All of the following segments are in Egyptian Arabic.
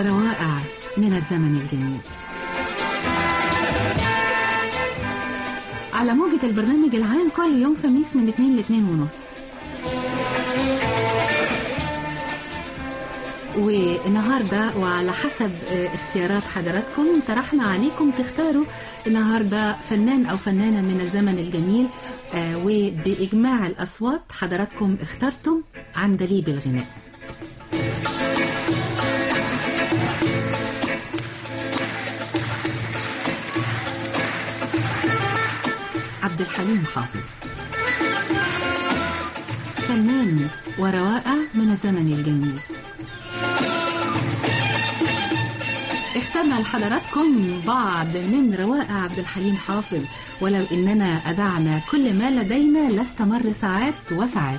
روائع من الزمن الجميل على موجة البرنامج العام كل يوم خميس من 2 ل 2 ونص والنهاردة وعلى حسب اختيارات حضراتكم طرحنا عليكم تختاروا النهاردة فنان أو فنانة من الزمن الجميل وبإجماع الأصوات حضراتكم اخترتم عندليب الغناء عبد الحليم حافظ فنان وروائع من الزمن الجميل اخترنا لحضراتكم بعض من روائع عبد الحليم حافظ ولو اننا اذعنا كل ما لدينا لاستمر ساعات وساعات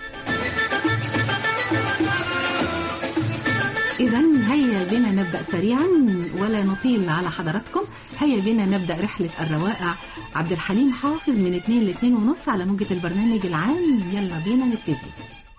إذا هيا بنا نبدأ سريعا ولا نطيل على حضراتكم هيا بنا نبدأ رحلة الروائع عبد الحليم حافظ من 2 ل 2 ونص على موجة البرنامج العام يلا بينا نبتدي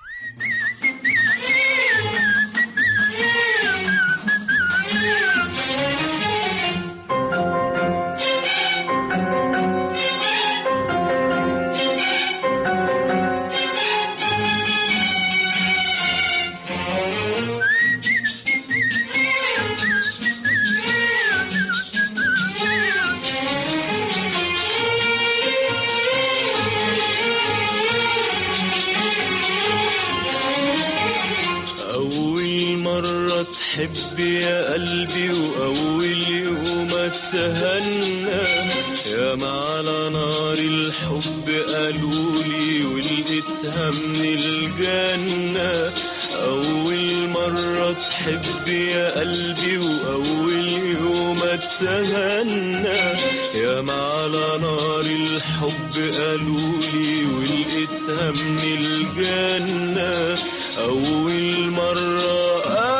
تحب يا قلبي وأول يوم اتهنى يا ما على نار الحب قالولي ولقيتها من الجنة أول مرة تحب يا قلبي وأول يوم اتهنى يا ما على نار الحب قالولي ولقيتها من الجنة أول مرة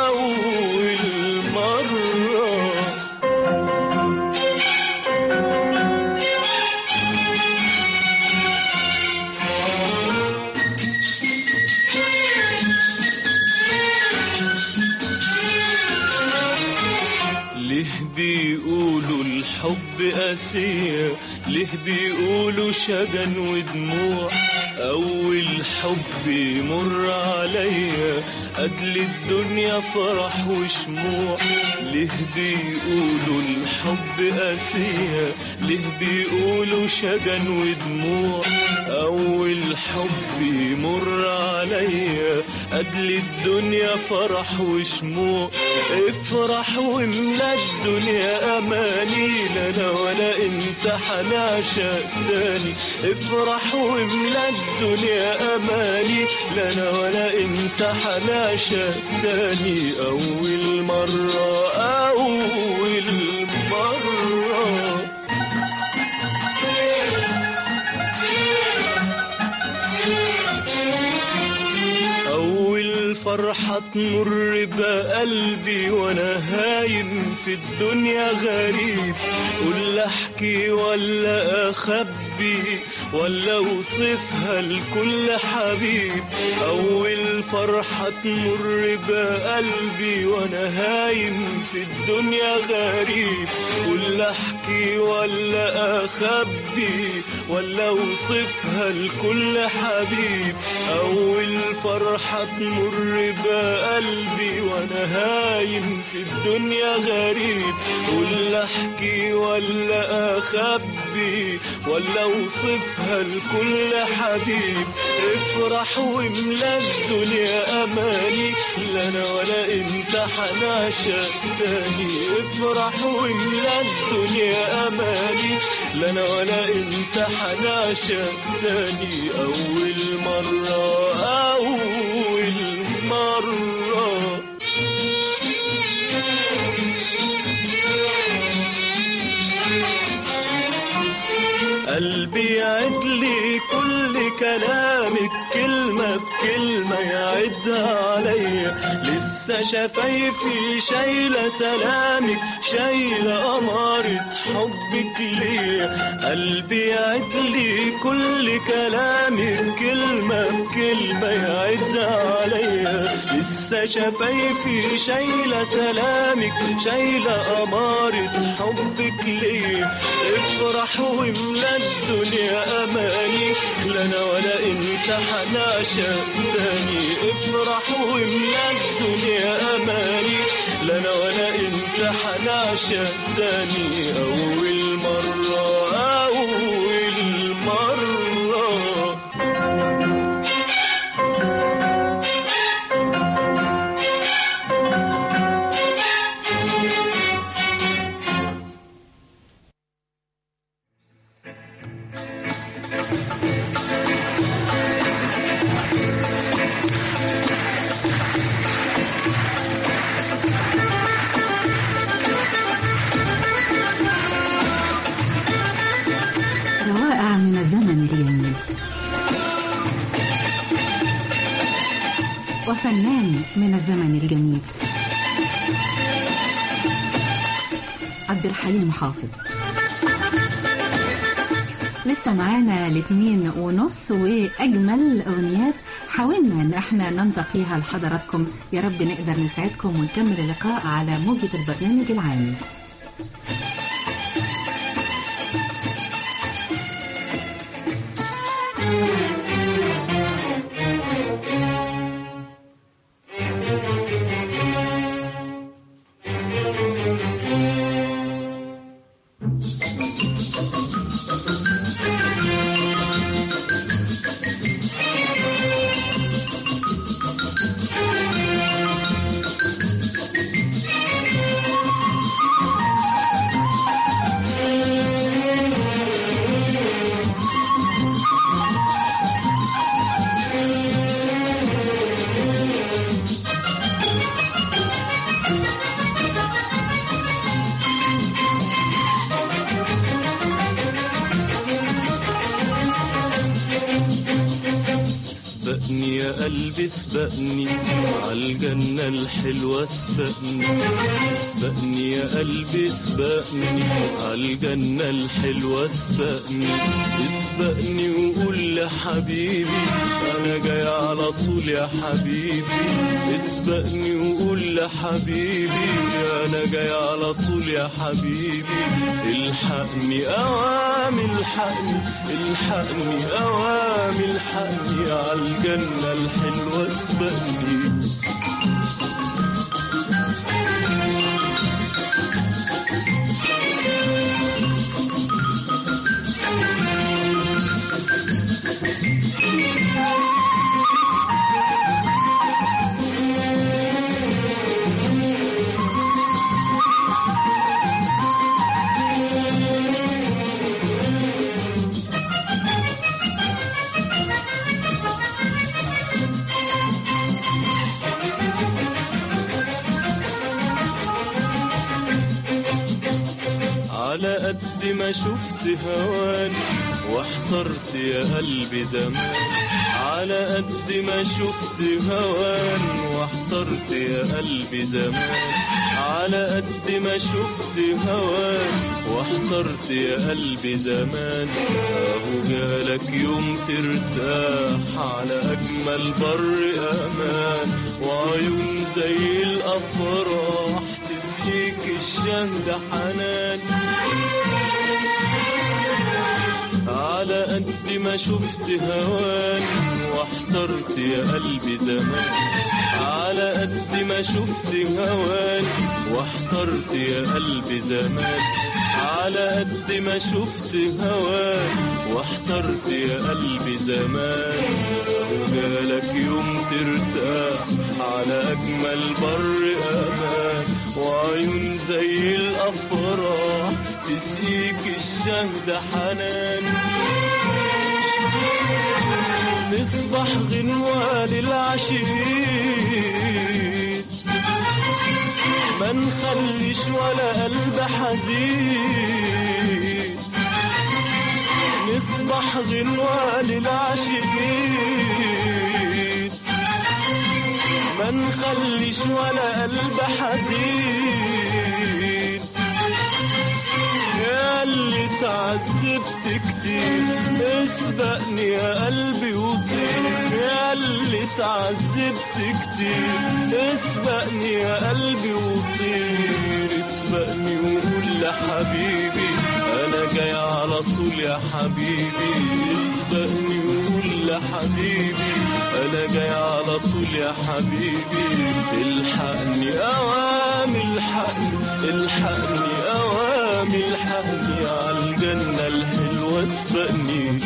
بيقولوا الحب قاسية ليه بيقولوا شجن ودموع أول حب يمر عليا قبل الدنيا فرح وشموع ليه بيقولوا الحب قاسية ليه بيقولوا شجن ودموع أول حب يمر عليا قبل الدنيا فرح وشموع افرح واملا الدنيا أماني لا أنا ولا أنت حنعشق تاني افرح واملا الدنيا أماني لا أنا ولا أنت حنعشق تاني أول مرة أول مرة أول فرحة تمر بقلبي وأنا هايم في الدنيا غريب قول أحكي ولا أخبي ولا أوصفها لكل حبيب أول فرحة تمر بقلبي وأنا هايم في الدنيا غريب قول أحكي ولا أخبي ولا أوصفها لكل حبيب أول فرحة تمر بقلبي وأنا هايم في الدنيا غريب قول أحكي ولا أخبي ولا أوصفها لكل حبيب افرح واملا الدنيا أماني لا أنا ولا أنت حنعشق تاني افرح واملا الدنيا أماني لا أنا ولا أنت حنعشق تاني أول مرة أول مرة قلبي يعد لي كل كلامك كلمة بكلمة يعدها عليا لسه شفايفي شايلة سلامك شايلة أمارة حبك ليا قلبي يعد لي كل كلامك كلمة بكلمة يعدها عليا لسه شفايفي شايلة سلامك شايلة أمارة حبك ليا افرح واملى الدنيا أماني لا أنا ولا أنت هنعشق تاني افرح واملى الدنيا أماني لا أنا ولا أنت هنعشق تاني أول مرة أول مرة روائع من الزمن الجميل وفنان من الزمن الجميل عبد الحليم حافظ لسه معانا الاثنين ونص واجمل اغنيات حاولنا ان احنا ننتقيها لحضراتكم يا رب نقدر نسعدكم ونكمل اللقاء على موجة البرنامج العام سبقني يا قلبي سبقني عالجنة الحلوة سبقني سبقني يا قلبي سبقني عالجنة الحلوة سبقني اسبقني وقول لحبيبي أنا جاي على طول يا حبيبي اسبقني وقول لحبيبي أنا جاي على طول يا حبيبي الحقني أوامي الحقني الحقني أوامي الحقني عالجنة الحلوة اسبقني على قد ما شفت هوان واحترت يا قلبي زمان على قد ما شفت هوان واحترت يا قلبي زمان على قد ما شفت هوان واحترت يا قلبي زمان اهو جالك يوم ترتاح على اجمل بر امان وعيون زي الافراح تسقيك الشهد حنان على قد ما شفت هوان واحترت يا قلبي زمان على قد ما شفت هوان واحترت يا قلبي زمان على قد ما شفت هوان واحترت يا قلبي زمان وجالك يوم ترتاح على أجمل بر أمان وعيون زي الأفراح تسقيك الشهد حنان نصبح غنوة للعشيق ما نخليش ولا قلب حزين نصبح غنوة للعاشقين ما نخليش ولا قلب حزين يا اللي تعذبت كتير اسبقني يا قلبي وطير يا اللي تعذبت كتير اسبقني يا قلبي وطير اسبقني وقول لحبيبي انا جاي على طول يا حبيبي اسبقني وقول لحبيبي انا جاي على طول يا حبيبي الحقني اوامي الحقني الحقني اوامي الحقني على الجنه الحلوه اسبقني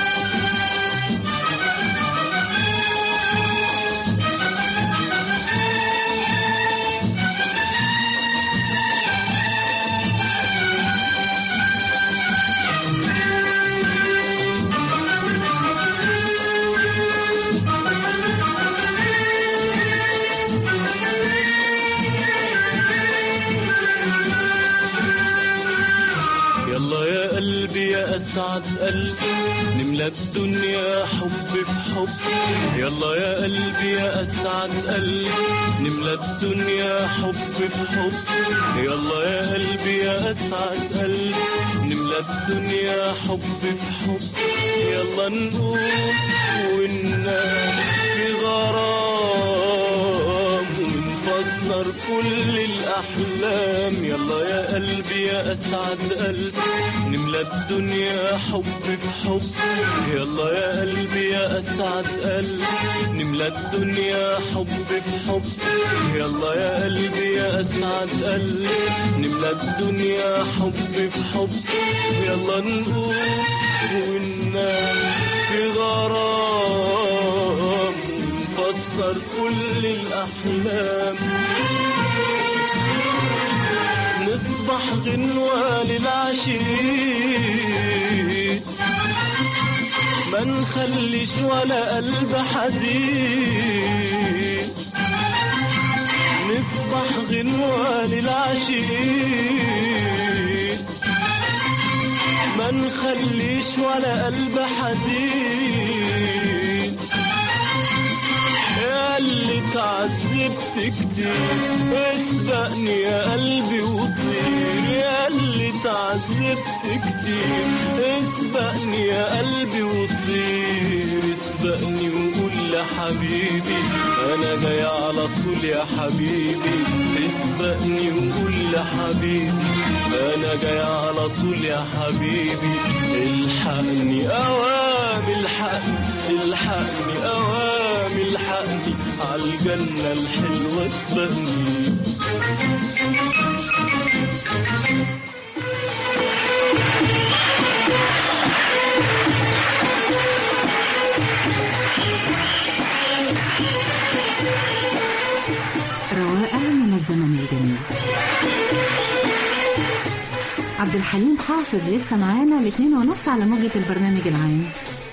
يلا يا قلبي يا اسعد قلب نملى الدنيا حب في حب يلا يا قلبي يا اسعد قلب نملى الدنيا حب في حب يلا يا قلبي يا اسعد قلب نملى الدنيا حب في حب يلا نقوم وننام في غرام ونفسر كل الأحلام يلا يا قلبي يا أسعد قلب نملى الدنيا حب في حب يلا يا قلبي يا أسعد قلب نملى الدنيا حب في حب يلا يا قلبي يا أسعد قلب نملى الدنيا حب في حب يلا نقوم وننام في غرام نفسر كل الأحلام نصبح غنوة للعشيق ما نخليش ولا قلب حزين نصبح غنوة للعشيق ما نخليش ولا قلب حزين يا اللي تعذبت كتير اسبقني يا قلبي وطير يا اللي تعذبت كتير اسبقني يا قلبي وطير اسبقني وقول لحبيبي انا جاي على طول يا حبيبي اسبقني وقول لحبيبي انا جاي على طول يا حبيبي الحقني اوامي الحقني الحقني اوامي الحقني عالجنة الحلوة اسبقني روائع من الزمن الجميل عبد الحليم حافظ لسه معانا الاثنين ونص على موجة البرنامج العام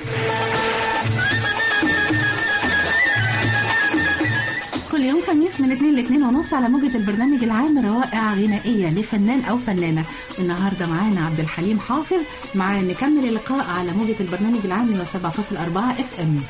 كل يوم خميس من 2 ل 2 ونص على موجة البرنامج العام روائع غنائية لفنان أو فنانة النهاردة معانا عبد الحليم حافظ معانا نكمل اللقاء على موجة البرنامج العام 107.4 اف ام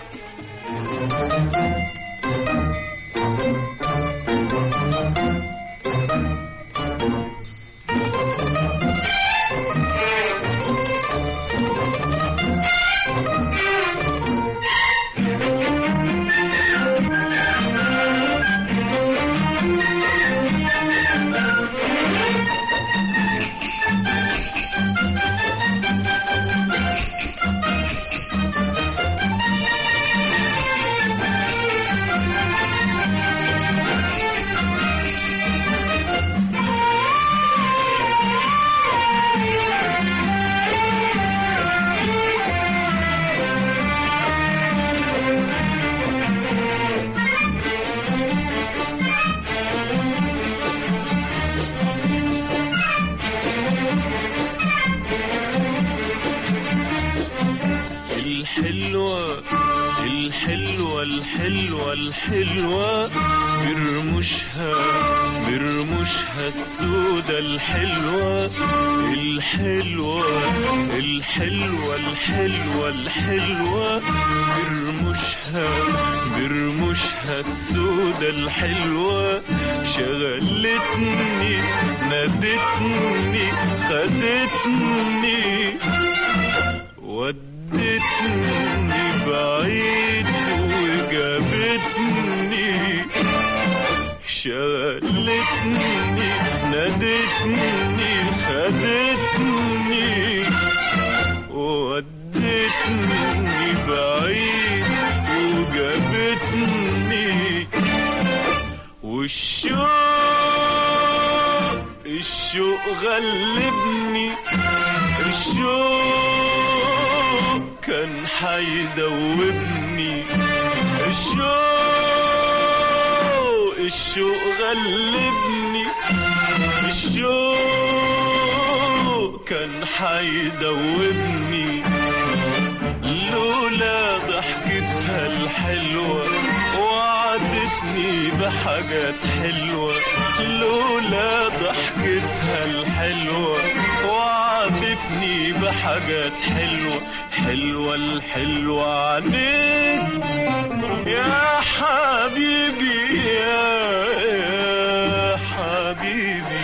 الحلوة الحلوة الحلوة الحلوة برمشها برمشها السودة الحلوة الحلوة الحلوة الحلوة الحلوة برمشها برمشها السودة الحلوة شغلتني نادتني خدتني ودتني بعيد وجابتني شغلتني نادتني خدتني ودتني بعيد وجابتني والشوق الشوق غلبني الشوق كان حيدوبني الشوق الشوق غلبني الشوق كان حيدوبني لولا ضحكتها الحلوة وعدتني بحاجات حلوة لولا ضحكتها الحلوة وعدتني بحاجات حلوة حلوة الحلوة عليك يا حبيبي يا, يا حبيبي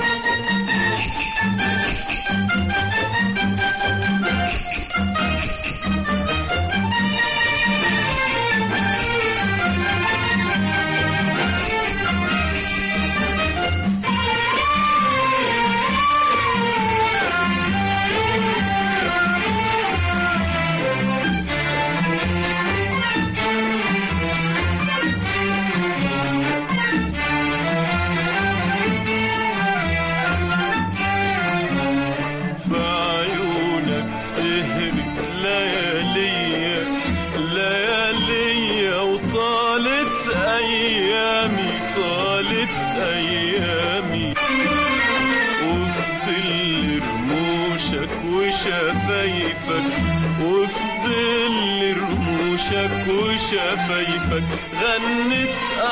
في عيونك سهرت لياليا لياليا وطالت ايامي طالت ايامي وفي ظل رموشك وشفايفك وفي ظل رموشك وشفايفك غنت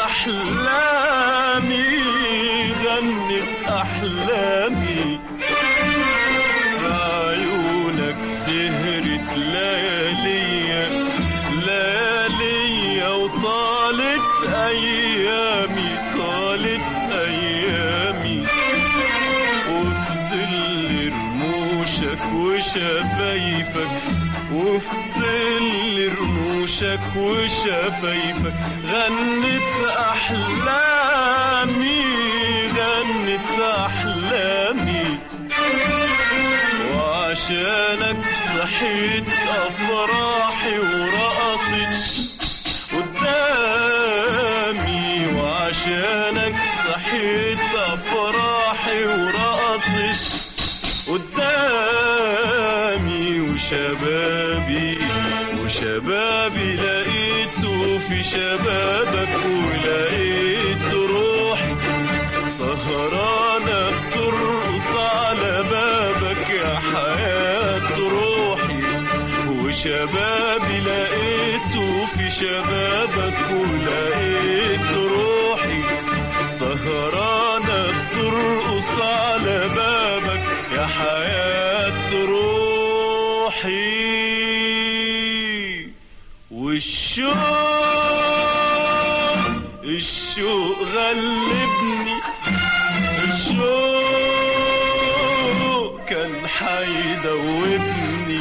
احلامي غنت احلامي في عيونك سهرت لياليا لياليا وطالت ايامي طالت ايامي وفي ظل رموشك وشفايفك وفي ظل رموشك وشفايفك غنت احلامي غنت احلامي وعشانك صحيت افراحي ورقصت قدامي وعشانك صحيت افراحي ورقصت قدامي وشبابي وشبابي لقيته في شبابك ولقيت روحي سهرانة بترقص على بابك يا حياة روحي وشبابي لقيته في شبابك ولقيت روحي سهرانة بترقص على بابك يا حياة روحي والشوق الشوق غلبني الشوق كان حيدوبني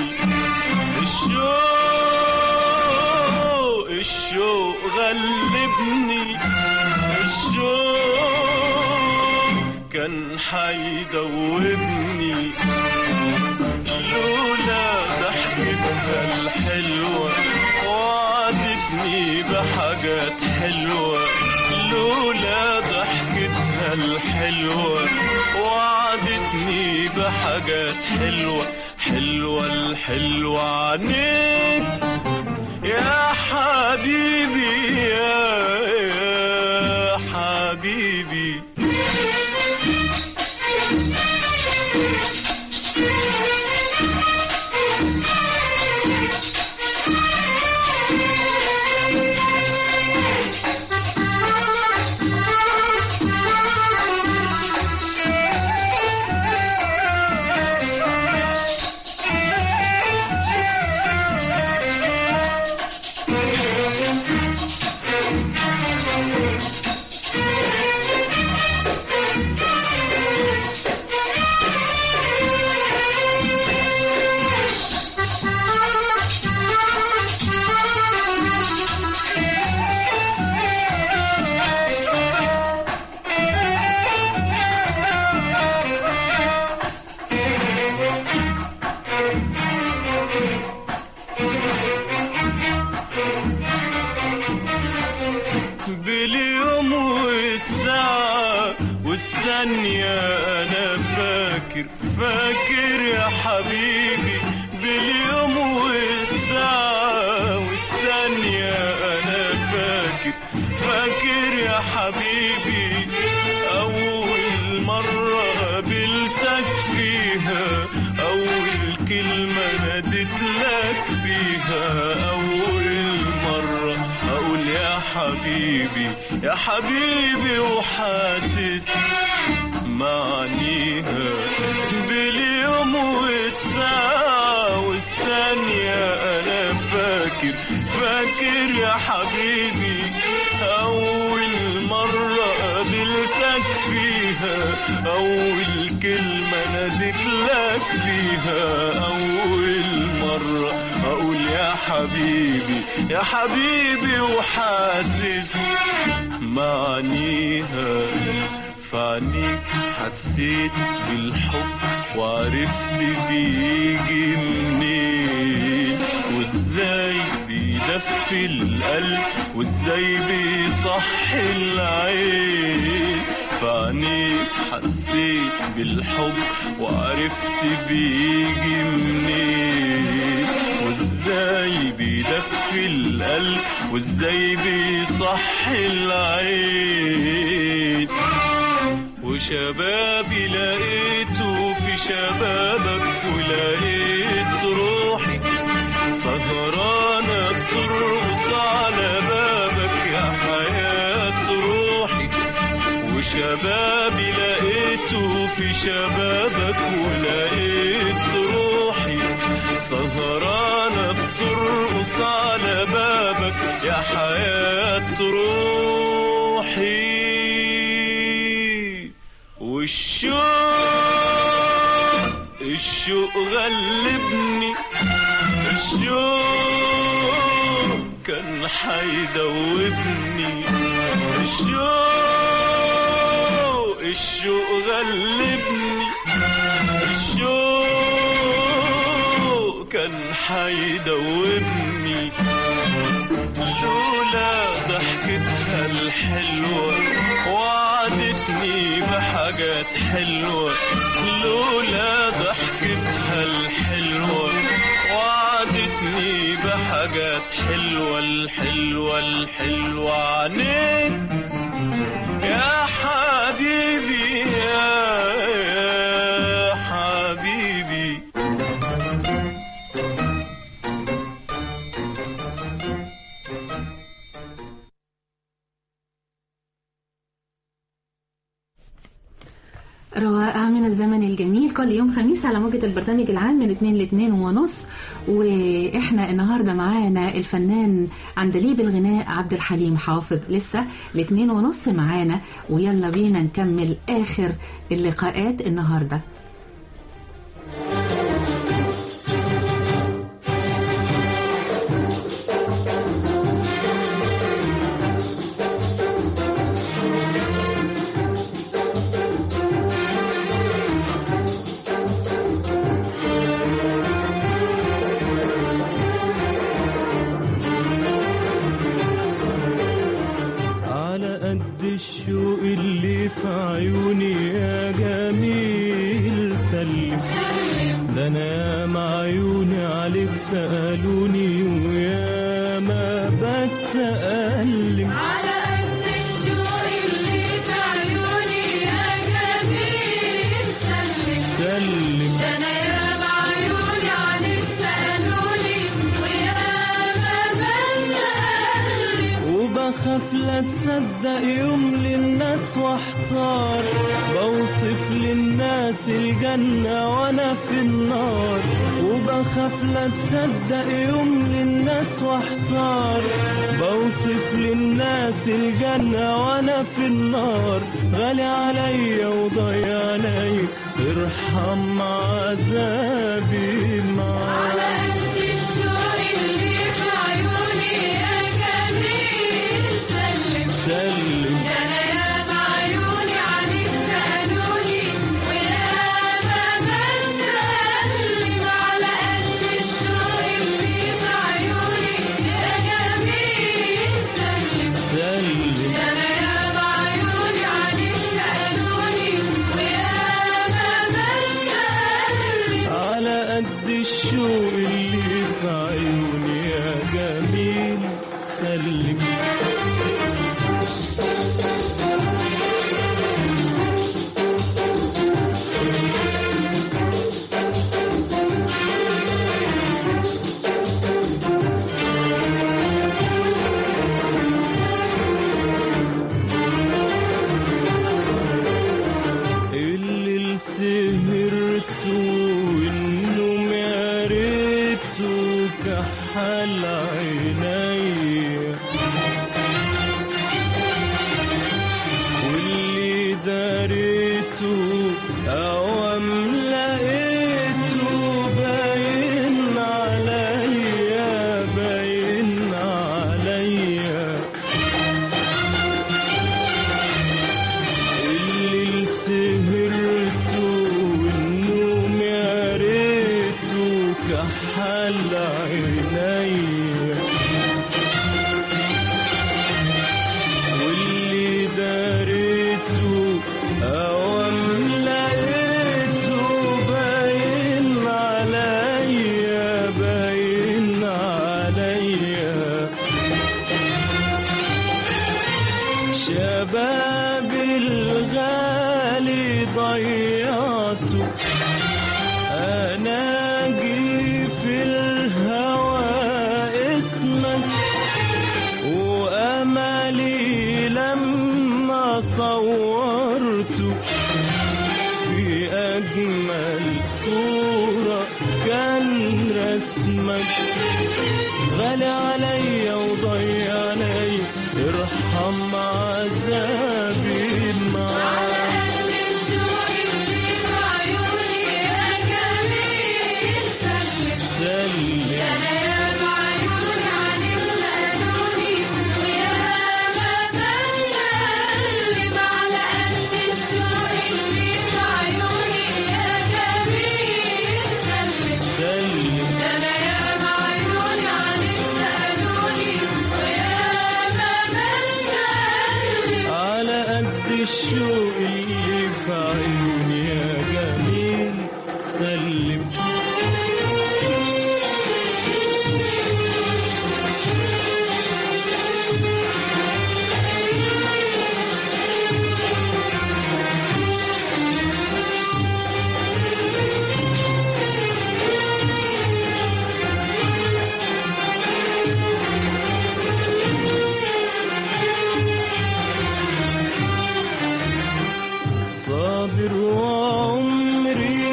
الشوق الشوق غلبني الشوق كان حيدوبني لولا ضحكتها الحلوة وعدتني بحاجات حلوة لولا ضحكتها الحلوة وعدتني بحاجات حلوة حلوة الحلوة عنيك يا حبيبي يا, يا حبيبي والساعة والثانية أنا فاكر فاكر يا حبيبي باليوم والساعة والثانية أنا فاكر فاكر يا حبيبي أول مرة قابلتك فيها أول كلمة ناديت لك بيها أول مرة أقول يا حبيبي يا حبيبي وحاسس معانيها باليوم والساعة والثانية أنا فاكر فاكر يا حبيبي أول مرة قابلتك فيها أول كلمة ناديت لك بيها أول مرة أقول يا حبيبي يا حبيبي وحاسس معانيها فعنيك حسيت بالحب وعرفت بيجي منين وازاي بيدفي القلب وازاي بيصحي العين فعنيك حسيت بالحب وعرفت بيجي منين وازاي بيدفي القلب وازاي بيصحي العين وشبابي لقيته في شبابك ولقيت روحي سهرانة بترقص على بابك يا حياة روحي وشبابي لقيته في شبابك ولقيت روحي سهرانة بترقص على بابك يا حياة روحي والشوق الشوق غلبني الشوق كان حيدوبني الشوق الشوق غلبني الشوق كان حيدوبني لولا ضحكتها الحلوة وعدتني بحاجات حلوة لولا ضحكتها الحلوة وعدتني بحاجات حلوة الحلوة الحلوة عنيك يا حبيبي يا يا حبيبي رواقة من الزمن الجميل كل يوم خميس على موجة البرنامج العام من 2 ل 2 ونص واحنا النهارده معانا الفنان عندليب الغناء عبد الحليم حافظ لسه ل 2 ونص معانا ويلا بينا نكمل اخر اللقاءات النهارده على قد الشوق اللي في عيوني يا جميل سلم ده انا يا مع عيوني عليك سألوني ويا ما بتألم على قد الشوق اللي في عيوني يا جميل سلم سلم ده انا يا بعيوني عليك سألوني ويا ما بتقلب وبخاف لا تصدق يوم للناس واحتار بوصف للناس الجنة وانا في النار وبخاف لا تصدق يوم للناس واحتار بوصف للناس الجنة وانا في النار غالي عليا وضيع عليا ارحم عذابي معاك على قد الشوق اللي في عيوني يا جميل سلم سلم ده انا يا بعيوني عليك سألوني ويا ما بتقلب على قد الشوق اللي في عيوني يا جميل سلم سلم ده انا يا بعيوني الغالي ضيعته أنا أجي في الهوى اسمك وأملي لما صورته في أجمل صورة كان رسمك غالي عليا وضيع عليا ارحم عذابي معاك سلم سلم على قد الشوق اللي في عيوني يا جميل سلم صابر وعمري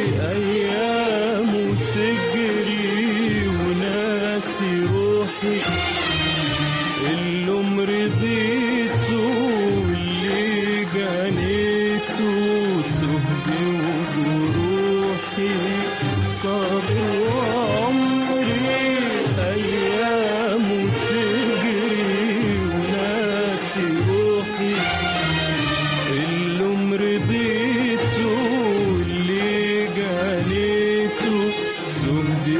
أيام تجري وناسي روحي اللي مرضيته واللي جنيته سهدي وجروحي صابر وعمري أيام تجري وناسي روحي اللي مرضيته اللي جنيته سهدي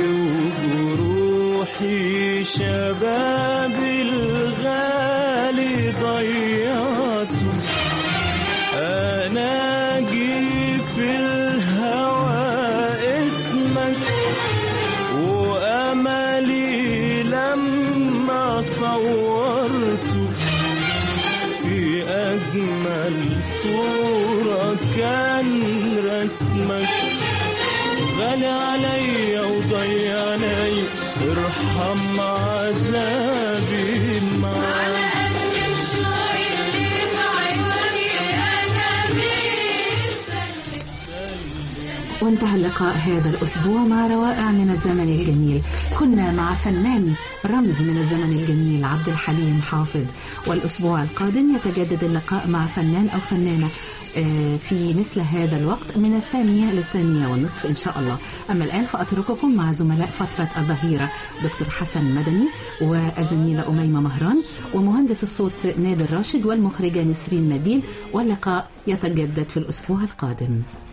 وجروحي شباب الغالي ضيعته انا اجي في الهوى اسمك واملي لما صورته في أجمل صورة كان رسمك غالي عليا وضيع عليا ارحم عذابي معاك وانتهى اللقاء هذا الأسبوع مع روائع من الزمن الجميل كنا مع فنان رمز من الزمن الجميل عبد الحليم حافظ والأسبوع القادم يتجدد اللقاء مع فنان أو فنانة آه، في مثل هذا الوقت من الثانية للثانية والنصف إن شاء الله أما الآن فأترككم مع زملاء فترة الظهيرة دكتور حسن مدني والزميلة أميمة مهران ومهندس الصوت نادر راشد والمخرجة نسرين نبيل واللقاء يتجدد في الأسبوع القادم